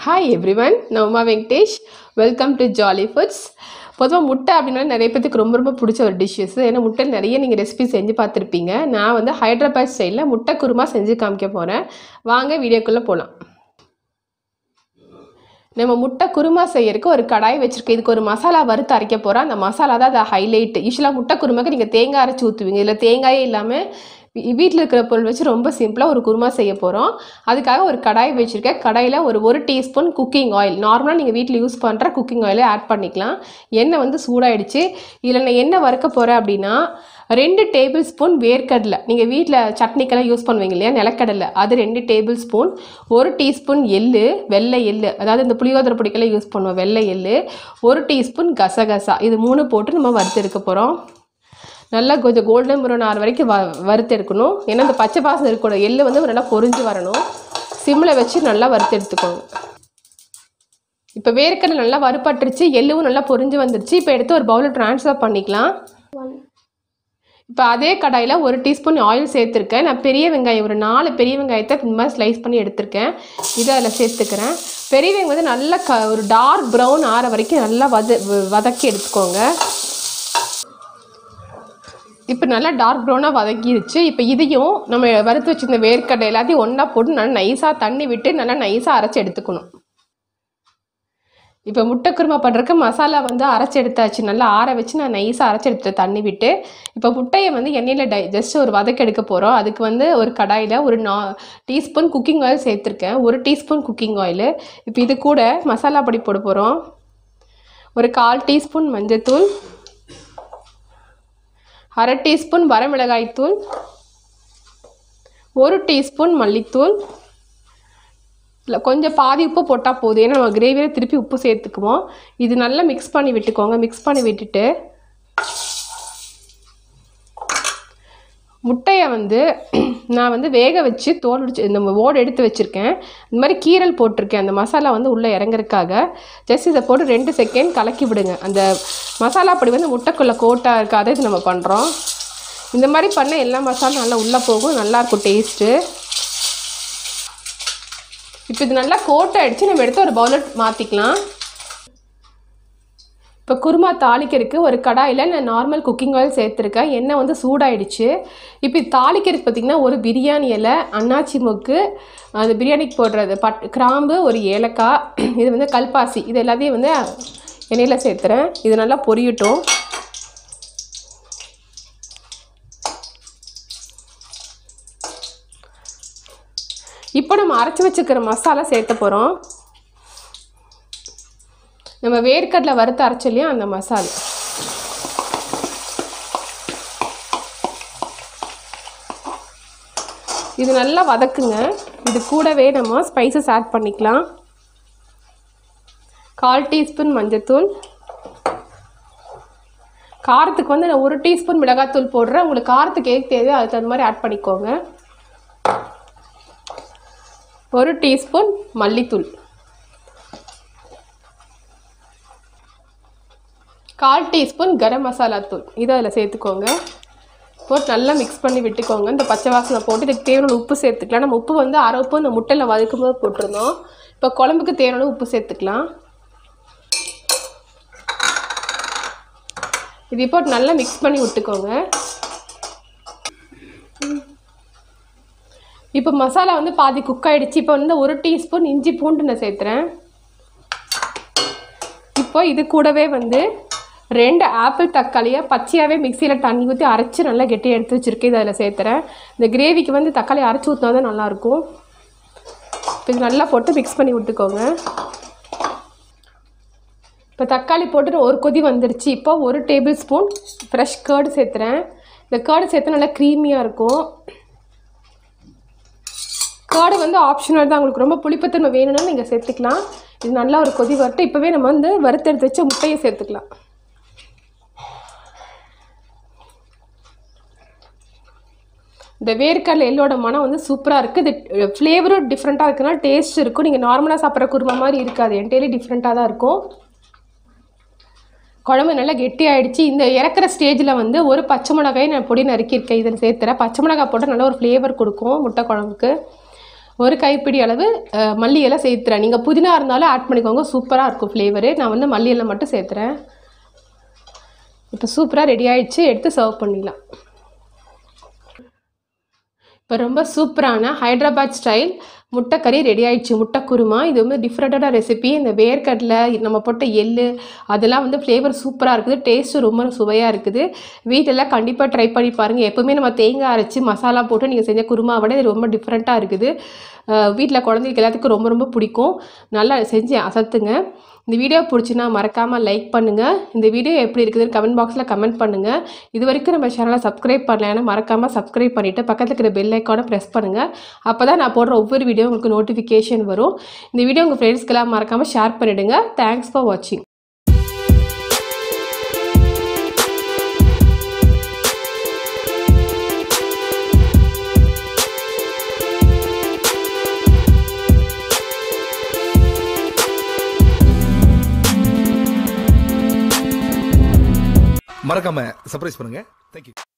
hi everyone நான் Uma Venkatesh welcome to jolly foods பொதுவாக முட்டை அப்படின்னா நிறைய பேத்துக்கு ரொம்ப ரொம்ப பிடிச்ச ஒரு டிஷ்ஷஸ் ஏன்னா முட்டை நிறைய நீங்கள் ரெசிபி செஞ்சு பார்த்துருப்பீங்க நான் வந்து ஹைதராபாத் ஸ்டைலில் முட்டை குருமா செஞ்சு காமிக்க போகிறேன் வாங்க வீடியோக்குள்ளே போகலாம் நம்ம முட்டை குருமா செய்யறதுக்கு ஒரு கடாய் வச்சுருக்கேன் இதுக்கு ஒரு மசாலா வறுத்து அரைக்க போகிறோம் அந்த மசாலா தான் அதை ஹைலைட் யூஸ்வலாக முட்டை குருமாக்கு நீங்கள் தேங்காய் அரைச்சி ஊற்றுவீங்க இதில் தேங்காயே இல்லாமல் வீட்டில் இருக்கிற பொருள் வச்சு ரொம்ப சிம்பிளாக ஒரு குருமா செய்ய போகிறோம் அதுக்காக ஒரு கடாய் வச்சுருக்கேன் கடாயில் ஒரு ஒரு டீஸ்பூன் குக்கிங் ஆயில் நார்மலாக நீங்கள் வீட்டில் யூஸ் பண்ணுற குக்கிங் ஆயிலை ஆட் பண்ணிக்கலாம் எண்ணெய் வந்து சூடாயிடுச்சு இதில் நான் எண்ணெய் வறுக்க போகிறேன் அப்படின்னா ரெண்டு டேபிள் ஸ்பூன் வேர்க்கடலை நீங்கள் வீட்டில் சட்னிக்கெல்லாம் யூஸ் பண்ணுவீங்க இல்லையா நிலக்கடலை அது ரெண்டு டேபிள் ஸ்பூன் ஒரு டீஸ்பூன் எள்ளு வெள்ளை எள்ளு அதாவது இந்த புளியோதரை பொடிக்கெல்லாம் யூஸ் பண்ணுவோம் வெள்ளை எள்ளு ஒரு டீஸ்பூன் கசகசா இது மூணு போட்டு நம்ம வறுத்து எடுக்க போகிறோம் நல்லா கொஞ்சம் கோல்டன் ப்ரௌன் ஆறு வரைக்கும் வ வறுத்து எடுக்கணும் ஏன்னா இந்த பச்சை பாசம் இருக்கக்கூடாது எள்ளு வந்து நல்லா பொரிஞ்சு வரணும் சிம்மில் வச்சு நல்லா வறுத்து எடுத்துக்கோங்க இப்போ வேர்க்கடலை நல்லா வறுப்பட்டுருச்சு எள்ளுவும் நல்லா பொரிஞ்சு வந்துருச்சு இப்போ எடுத்து ஒரு பவுலில் ட்ரான்ஸ்ஃபர் பண்ணிக்கலாம் இப்போ அதே கடாயில் ஒரு டீஸ்பூன் ஆயில் சேர்த்துருக்கேன் நான் பெரிய வெங்காயம் ஒரு நாலு பெரிய வெங்காயத்தை இந்த மாதிரி ஸ்லைஸ் பண்ணி எடுத்திருக்கேன் இதை அதில் சேர்த்துக்கிறேன் பெரிய வெங்காயம் வந்து நல்லா க ஒரு டார்க் ப்ரௌன் ஆற வரைக்கும் நல்லா வத வதக்கி எடுத்துக்கோங்க இப்போ நல்லா டார்க் ப்ரௌனாக வதக்கிருச்சு இப்போ இதையும் நம்ம வறுத்து வச்சிருந்த வேர்க்கடலை எல்லாத்தையும் ஒன்றா போட்டு நல்லா நைஸாக தண்ணி விட்டு நல்லா நைஸாக அரைச்சி எடுத்துக்கணும் இப்போ முட்டை குருமா பண்ணுறதுக்கு மசாலா வந்து அரைச்சி எடுத்தாச்சு நல்லா ஆற வச்சு நான் நைஸாக அரைச்சி எடுத்துட்டேன் தண்ணி விட்டு இப்போ முட்டையை வந்து எண்ணெயில் டை ஜஸ்ட் ஒரு வதக்க எடுக்க போகிறோம் அதுக்கு வந்து ஒரு கடாயில் ஒரு நா டீஸ்பூன் குக்கிங் ஆயில் சேர்த்துருக்கேன் ஒரு டீஸ்பூன் குக்கிங் ஆயில் இப்போ இது கூட மசாலா பொடி போட போகிறோம் ஒரு கால் டீஸ்பூன் மஞ்சத்தூள் அரை டீஸ்பூன் வரமிளகாய்த்தூள் ஒரு டீஸ்பூன் மல்லித்தூள் இல்லை கொஞ்சம் பாதி உப்பு போட்டால் போதும் ஏன்னா நம்ம கிரேவியில் திருப்பி உப்பு சேர்த்துக்குவோம் இது நல்லா மிக்ஸ் பண்ணி விட்டுக்கோங்க மிக்ஸ் பண்ணி விட்டுட்டு முட்டையை வந்து நான் வந்து வேக வச்சு தோல் உடிச்சு இந்த ஓடு எடுத்து வச்சுருக்கேன் இந்த மாதிரி கீரல் போட்டிருக்கேன் அந்த மசாலா வந்து உள்ளே இறங்குறதுக்காக ஜஸ்ட் இதை போட்டு ரெண்டு செகண்ட் கலக்கி விடுங்க அந்த மசாலா பொடி வந்து முட்டைக்குள்ளே கோட்டாக இருக்காத இது நம்ம பண்ணுறோம் இந்த மாதிரி பண்ண எல்லா மசாலும் நல்லா உள்ளே போகும் நல்லாயிருக்கும் டேஸ்ட்டு இப்போ இது நல்லா கோட் ஆகிடுச்சு நம்ம எடுத்து ஒரு பவுலில் மாற்றிக்கலாம் இப்போ குருமா தாளிக்கிறதுக்கு ஒரு கடாயில் நான் நார்மல் குக்கிங் ஆயில் சேர்த்துருக்கேன் எண்ணெய் வந்து சூடாயிடுச்சு இப்போ இது தாளிக்கிறதுக்கு பார்த்திங்கன்னா ஒரு பிரியாணி இலை அன்னாச்சி மொக்கு அது பிரியாணிக்கு போடுறது பட் கிராம்பு ஒரு ஏலக்காய் இது வந்து கல்பாசி இது எல்லாத்தையும் வந்து எண்ணெயில் சேர்த்துறேன் இது நல்லா பொரியட்டும் இப்போ நம்ம அரைச்சி வச்சுக்கிற மசாலா சேர்த்த போகிறோம் நம்ம வேர்க்கடலை வறுத்து அரைச்சலையும் அந்த மசாலா இது நல்லா வதக்குங்க இது கூடவே நம்ம ஸ்பைசஸ் ஆட் பண்ணிக்கலாம் கால் டீஸ்பூன் மஞ்சத்தூள் காரத்துக்கு வந்து நான் ஒரு டீஸ்பூன் மிளகாத்தூள் போடுறேன் உங்களுக்கு காரத்துக்கு ஏற்க தேவையோ அதுக்கு தகுந்த மாதிரி ஆட் பண்ணிக்கோங்க ஒரு டீஸ்பூன் மல்லித்தூள் கால் டீஸ்பூன் கரம் மசாலா தூள் இதை அதில் சேர்த்துக்கோங்க போட்டு நல்லா மிக்ஸ் பண்ணி விட்டுக்கோங்க இந்த பச்சை வாசனை போட்டு இதுக்கு தேவையான உப்பு சேர்த்துக்கலாம் நம்ம உப்பு வந்து அரை உப்பு இந்த முட்டையில் வதக்கும் போது போட்டிருந்தோம் இப்போ குழம்புக்கு தேவையான உப்பு சேர்த்துக்கலாம் இது போட்டு நல்லா மிக்ஸ் பண்ணி விட்டுக்கோங்க இப்போ மசாலா வந்து பாதி குக் ஆகிடுச்சு இப்போ வந்து ஒரு டீஸ்பூன் இஞ்சி பூண்டு நான் சேர்த்துறேன் இப்போ இது கூடவே வந்து ரெண்டு ஆப்பிள் தக்காளியை பச்சையாகவே மிக்சியில் தண்ணி ஊற்றி அரைச்சி நல்லா கெட்டியாக எடுத்து வச்சுருக்கேன் இதை அதில் சேர்த்துறேன் இந்த கிரேவிக்கு வந்து தக்காளி அரைச்சி ஊற்றினா தான் நல்லாயிருக்கும் இப்போ இது நல்லா போட்டு மிக்ஸ் பண்ணி விட்டுக்கோங்க இப்போ தக்காளி போட்டு ஒரு கொதி வந்துருச்சு இப்போ ஒரு டேபிள் ஸ்பூன் ஃப்ரெஷ் கேர்டு சேர்த்துறேன் இந்த கேர்டு சேர்த்து நல்லா க்ரீமியாக இருக்கும் கேர்டு வந்து ஆப்ஷனல் தான் உங்களுக்கு ரொம்ப புளிப்புத்தன்மை வேணும்னா நீங்கள் சேர்த்துக்கலாம் இது நல்லா ஒரு கொதி வரட்டும் இப்போவே நம்ம வந்து வறுத்தெடுத்து வச்ச முட்டையை சேர்த்துக்கலாம் இந்த வேர்க்கடலை எள்ளோட மனம் வந்து சூப்பராக இருக்குது இது ஃப்ளேவரும் டிஃப்ரெண்ட்டாக இருக்குன்னா டேஸ்ட் இருக்கும் நீங்கள் நார்மலாக சாப்பிட்ற குருமா மாதிரி இருக்காது என்டையர்லி டிஃப்ரெண்ட்டாக தான் இருக்கும் குழம்பு நல்லா கெட்டி ஆயிடுச்சு இந்த இறக்குற ஸ்டேஜில் வந்து ஒரு பச்சை மிளகாய் நான் பொடி நறுக்கியிருக்கேன் இதில் சேர்த்துறேன் பச்சை மிளகாய் போட்டால் நல்ல ஒரு ஃப்ளேவர் கொடுக்கும் முட்டை குழம்புக்கு ஒரு கைப்பிடி அளவு அஹ், மல்லி இலை சேர்த்துறேன் நீங்கள் புதினா இருந்தாலும் ஆட் பண்ணிக்கோங்க சூப்பராக இருக்கும் ஃப்ளேவரு நான் வந்து மல்லி இலை மட்டும் சேர்த்துறேன் இப்போ சூப்பராக ரெடி ஆயிடுச்சு எடுத்து சர்வ் பண்ணிடலாம் இப்போ ரொம்ப சூப்பரான ஹைதராபாத் ஸ்டைல் முட்டைக்கறி ரெடி ஆயிடுச்சு முட்டை குருமா இது வந்து டிஃப்ரெண்ட்டான ரெசிபி இந்த வேர்க்கடலை நம்ம போட்ட எள்ளு அதெல்லாம் வந்து ஃப்ளேவர் சூப்பராக இருக்குது டேஸ்ட்டு ரொம்ப சுவையாக இருக்குது வீட்டில் கண்டிப்பாக ட்ரை பண்ணி பாருங்கள் எப்போவுமே நம்ம தேங்காய் அரைச்சி மசாலா போட்டு நீங்கள் செஞ்ச குருமா விட இது ரொம்ப டிஃப்ரெண்ட்டாக இருக்குது வீட்டில் குழந்தைங்களுக்கு எல்லாத்துக்கும் ரொம்ப ரொம்ப பிடிக்கும் நல்லா செஞ்சு அசத்துங்க இந்த வீடியோ பிடிச்சினா மறக்காமல் லைக் பண்ணுங்கள் இந்த வீடியோ எப்படி இருக்குதுன்னு கமெண்ட் பாக்ஸில் கமெண்ட் பண்ணுங்கள் இது வரைக்கும் நம்ம சேனலை சப்ஸ்கிரைப் பண்ணலைன்னா மறக்காமல் சப்ஸ்கிரைப் பண்ணிவிட்டு பக்கத்தில் இருக்கிற பெல் ஐக்கானை ப்ரெஸ் பண்ணுங்கள் அப்போ தான் நான் போடுற ஒவ்வொரு வீடியோ உங்களுக்கு நோட்டிஃபிகேஷன் வரும் இந்த வீடியோ உங்கள் ஃப்ரெண்ட்ஸ்க்கெல்லாம் மறக்காமல் ஷேர் பண்ணிவிடுங்க தேங்க்ஸ் ஃபார் வாட்சிங் மறக்காம சர்ப்ரைஸ் பண்ணுங்க தேங்க்யூ